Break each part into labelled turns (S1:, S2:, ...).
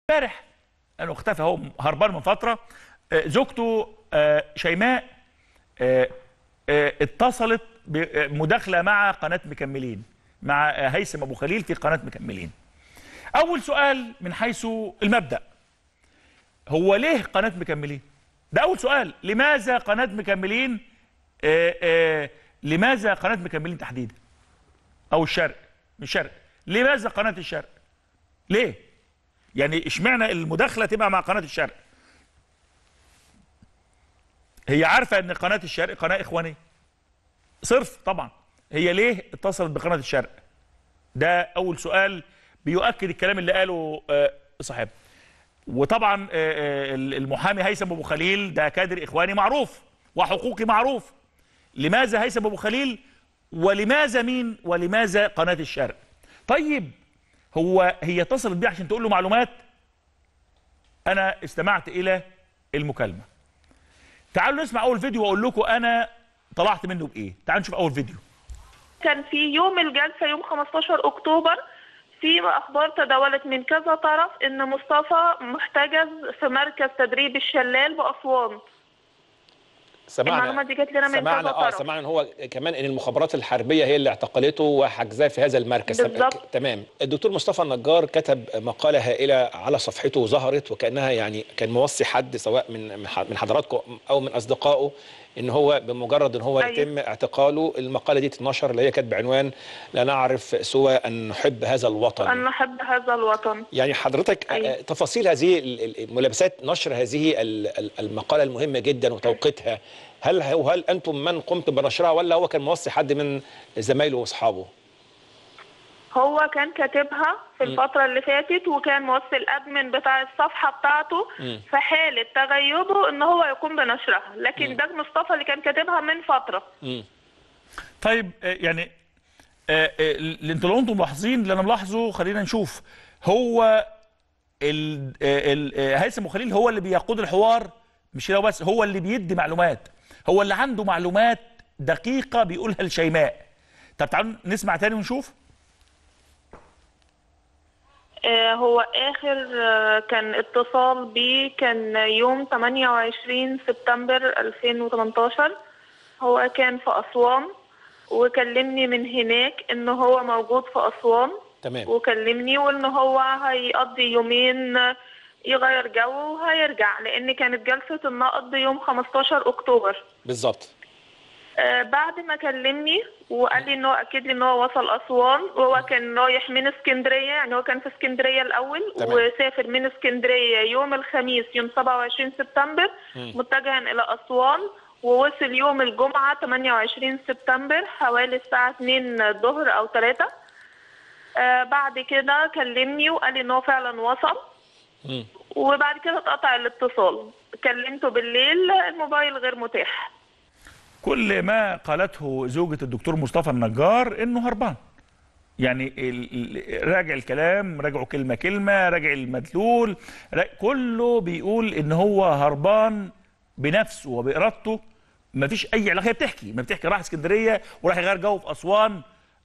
S1: امبارح انه اختفى هو هربان من فتره آه، زوجته آه، شيماء آه، آه، اتصلت بمداخله مع قناه مكملين مع آه، هيثم ابو خليل في قناه مكملين اول سؤال من حيث المبدا هو ليه قناه مكملين ده اول سؤال لماذا قناه مكملين آه، آه، لماذا قناه مكملين تحديدا او الشرق مش شرق لماذا قناه الشرق ليه يعني اشمعنى المداخله تبقى مع قناه الشرق هي عارفه ان قناه الشرق قناه اخوانيه صرف طبعا هي ليه اتصلت بقناه الشرق ده اول سؤال بيؤكد الكلام اللي قاله آه، صاحبنا وطبعا آه، آه، المحامي هيثم ابو خليل ده كادر اخواني معروف وحقوقي معروف لماذا هيثم ابو خليل ولماذا مين ولماذا قناه الشرق طيب هو هي اتصلت بيه عشان تقول له معلومات انا استمعت الى المكالمه تعالوا نسمع اول فيديو واقول لكم انا طلعت منه بايه تعالوا نشوف اول فيديو
S2: كان في يوم الجلسة يوم 15 أكتوبر في أخبار تداولت من كذا طرف إن مصطفى محتجز في مركز تدريب الشلال بأسوان المعلومة دي جت لنا من
S3: سمعنا
S2: كذا
S3: اه
S2: طرف.
S3: سمعنا ان هو كمان ان المخابرات الحربيه هي اللي اعتقلته وحجزاه في هذا المركز
S2: بالظبط.
S3: ك- تمام الدكتور مصطفى النجار كتب مقاله هائله على صفحته وظهرت وكانها يعني كان موصي حد سواء من من ح- من حضراتكم او من اصدقائه ان هو بمجرد ان هو
S2: أيوة.
S3: يتم اعتقاله المقاله دي تتنشر اللي هي كانت بعنوان لا نعرف سوى ان نحب هذا الوطن
S2: أن نحب هذا الوطن
S3: يعني حضرتك
S2: أيوة.
S3: آه، تفاصيل هذه ال- ال- ملابسات نشر هذه ال- ال- المقالة المهمة جدا وتوقيتها هل هل أنتم من قمتم بنشرها ولا هو كان موصي حد من زمايله وأصحابه؟
S2: هو كان كاتبها في الفترة اللي فاتت وكان موصي الأدمن بتاع الصفحة بتاعته
S3: مم.
S2: في حالة تغيبه إن هو يقوم بنشرها لكن ده مصطفى اللي كان كاتبها من فترة
S3: مم.
S1: طيب آه، يعني آه، آه، اللي انتوا لو انتم ملاحظين اللي انا ملاحظه خلينا نشوف هو ال- آه، ال- آه، هيثم أبو خليل هو اللي بيقود الحوار مش كده بس هو اللي بيدي معلومات هو اللي عنده معلومات دقيقة بيقولها لشيماء طب تعالوا نسمع تاني ونشوف
S2: آه، هو آخر آه، كان اتصال بيه كان يوم 28 سبتمبر 2018 هو كان في أسوان وكلمني من هناك إن هو موجود في أسوان
S3: تمام
S2: وكلمني وإن هو هيقضي يومين آه، يغير جو وهيرجع لأن كانت جلسة النقد يوم 15 أكتوبر
S3: بالظبط
S2: آه، بعد ما كلمني وقال لي ان هو اكد لي ان هو وصل اسوان وهو كان رايح من اسكندريه يعني هو كان في اسكندريه الاول
S3: تمام.
S2: وسافر من اسكندريه يوم الخميس يوم 27 سبتمبر متجها الى اسوان ووصل يوم الجمعه 28 سبتمبر حوالي الساعه 2 الظهر او 3 آه بعد كده كلمني وقال لي ان هو فعلا وصل
S3: مم.
S2: وبعد كده اتقطع الاتصال كلمته بالليل الموبايل غير متاح
S1: كل ما قالته زوجة الدكتور مصطفى النجار انه هربان يعني ال- ال- راجع الكلام راجعه كلمة كلمة راجع المدلول را- كله بيقول ان هو هربان بنفسه وبإرادته مفيش اي علاقة هي بتحكي ما بتحكي راح اسكندرية وراح يغير جو في اسوان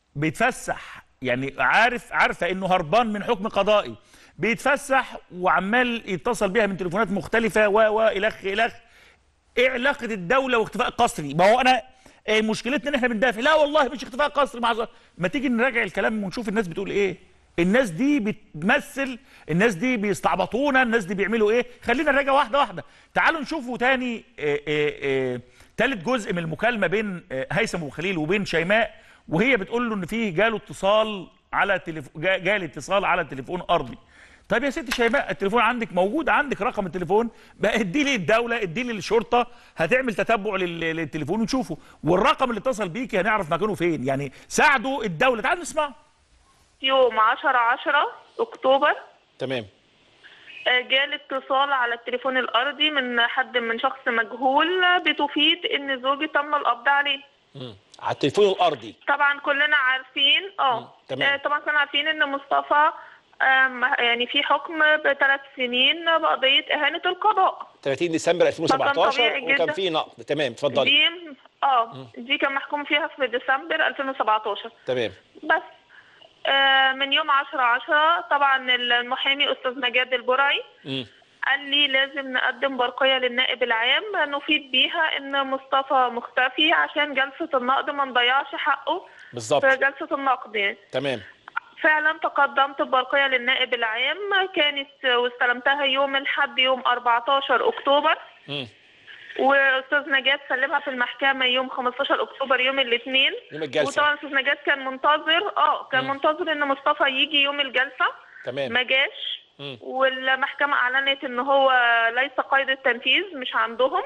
S1: بيتفسح يعني عارف عارفة انه هربان من حكم قضائي بيتفسح وعمال يتصل بيها من تليفونات مختلفة و و الخ الخ ايه علاقه الدوله واختفاء قسري ما هو انا إيه مشكلتنا ان احنا بندافع لا والله مش اختفاء قسري مع ز- ما تيجي نراجع الكلام ونشوف الناس بتقول ايه الناس دي بتمثل الناس دي بيستعبطونا الناس دي بيعملوا ايه خلينا نراجع واحده واحده تعالوا نشوفوا تاني إيه إيه إيه تالت جزء من المكالمه بين إيه هيثم ابو خليل وبين شيماء وهي بتقول له ان في جاله اتصال على تليفون جالي اتصال على تليفون ارضي طيب يا ست شيماء التليفون عندك موجود عندك رقم التليفون بقى ادي لي الدوله ادي لي الشرطه هتعمل تتبع لل- للتليفون ونشوفه والرقم اللي اتصل بيكي هنعرف مكانه فين يعني ساعدوا الدوله تعالوا نسمع
S2: يوم 10 10 اكتوبر
S3: تمام
S2: آه، جالي اتصال على التليفون الارضي من حد من شخص مجهول آه، بتفيد ان زوجي تم القبض عليه
S3: مم. على التليفون الأرضي
S2: طبعا كلنا عارفين
S3: مم،
S2: اه
S3: تمام.
S2: آه، طبعا كلنا عارفين ان مصطفى آم، يعني في حكم بثلاث سنين بقضيه اهانه القضاء
S3: 30 ديسمبر 2017
S2: طبيعي
S3: وكان
S2: جدا.
S3: في نقد تمام اتفضلي
S2: دي اه دي كان محكوم فيها في ديسمبر 2017
S3: تمام
S2: بس آه، من يوم 10 10 طبعا المحامي استاذ نجاد البرعي
S3: مم.
S2: قال لي لازم نقدم برقيه للنائب العام نفيد بيها ان مصطفى مختفي عشان جلسه النقد ما نضيعش حقه
S3: بالظبط
S2: في جلسه النقد يعني
S3: تمام
S2: فعلا تقدمت ببرقيه للنائب العام كانت واستلمتها يوم الاحد يوم 14 اكتوبر
S3: مم.
S2: واستاذ نجاة سلمها في المحكمه يوم 15 اكتوبر يوم الاثنين
S3: يوم الجلسة.
S2: وطبعا استاذ نجاة كان منتظر اه كان منتظر ان مصطفى يجي يوم الجلسه
S3: تمام
S2: ما جاش
S3: مم.
S2: والمحكمه اعلنت ان هو ليس قيد التنفيذ مش عندهم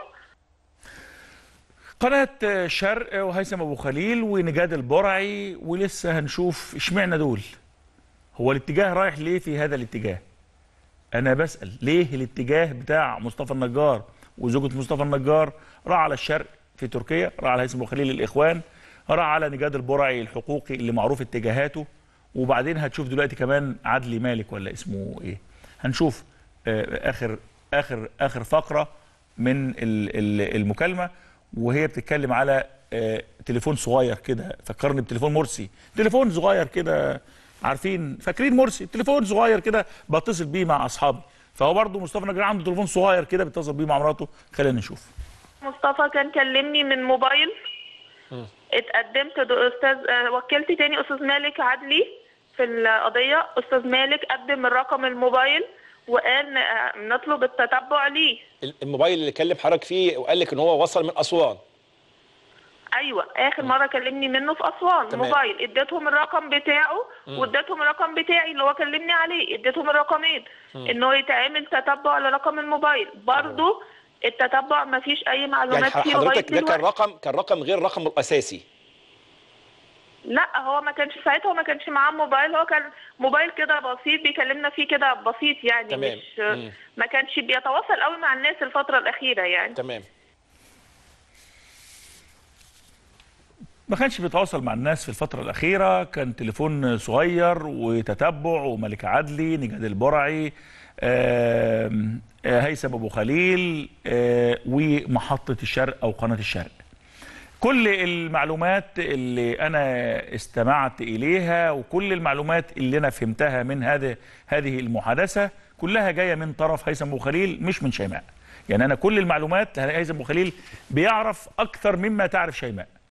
S1: قناة شرق وهيثم أبو خليل ونجاد البرعي ولسه هنشوف اشمعنى دول هو الاتجاه رايح ليه في هذا الاتجاه أنا بسأل ليه الاتجاه بتاع مصطفى النجار وزوجة مصطفى النجار راح على الشرق في تركيا راح على هيثم أبو خليل الإخوان راح على نجاد البرعي الحقوقي اللي معروف اتجاهاته وبعدين هتشوف دلوقتي كمان عدلي مالك ولا اسمه ايه هنشوف آه، اخر اخر اخر فقره من ال- ال- المكالمه وهي بتتكلم على آه، تليفون صغير كده فكرني بتليفون مرسي تليفون صغير كده عارفين فاكرين مرسي تليفون صغير كده بتصل بيه مع اصحابي فهو برضه مصطفى نجار عنده تليفون صغير كده بيتصل بيه مع مراته خلينا نشوف
S2: مصطفى كان كلمني من موبايل اتقدمت د- استاذ آه، وكلت تاني استاذ مالك عدلي في القضيه استاذ مالك قدم الرقم الموبايل وقال آه، نطلب التتبع ليه
S3: الموبايل اللي كلم حضرتك فيه وقال لك ان هو وصل من اسوان
S2: ايوه اخر مره كلمني منه في اسوان
S3: تمام.
S2: موبايل اديتهم الرقم بتاعه واديتهم الرقم بتاعي اللي هو كلمني عليه اديتهم الرقمين ان هو يتعمل تتبع لرقم الموبايل برضه التتبع ما فيش اي
S3: يعني
S2: معلومات فيه لغايه
S3: حضرتك ده كان
S2: دلوقتي
S3: رقم كان رقم غير رقمه الاساسي
S2: لا هو ما كانش ساعتها ما كانش معاه موبايل هو كان موبايل كده بسيط بيكلمنا فيه كده بسيط يعني
S3: تمام.
S2: مش
S3: مم.
S2: ما كانش بيتواصل قوي مع الناس الفتره الاخيره يعني
S3: تمام
S1: ما كانش بيتواصل مع الناس في الفترة الأخيرة كان تليفون صغير وتتبع وملك عدلي نجاد البرعي آم، آه، هيثم أبو خليل آه، ومحطة الشرق أو قناة الشرق كل المعلومات اللي أنا استمعت إليها وكل المعلومات اللي أنا فهمتها من هذه هذه المحادثة كلها جاية من طرف هيثم أبو خليل مش من شيماء يعني أنا كل المعلومات هيثم أبو خليل بيعرف أكثر مما تعرف شيماء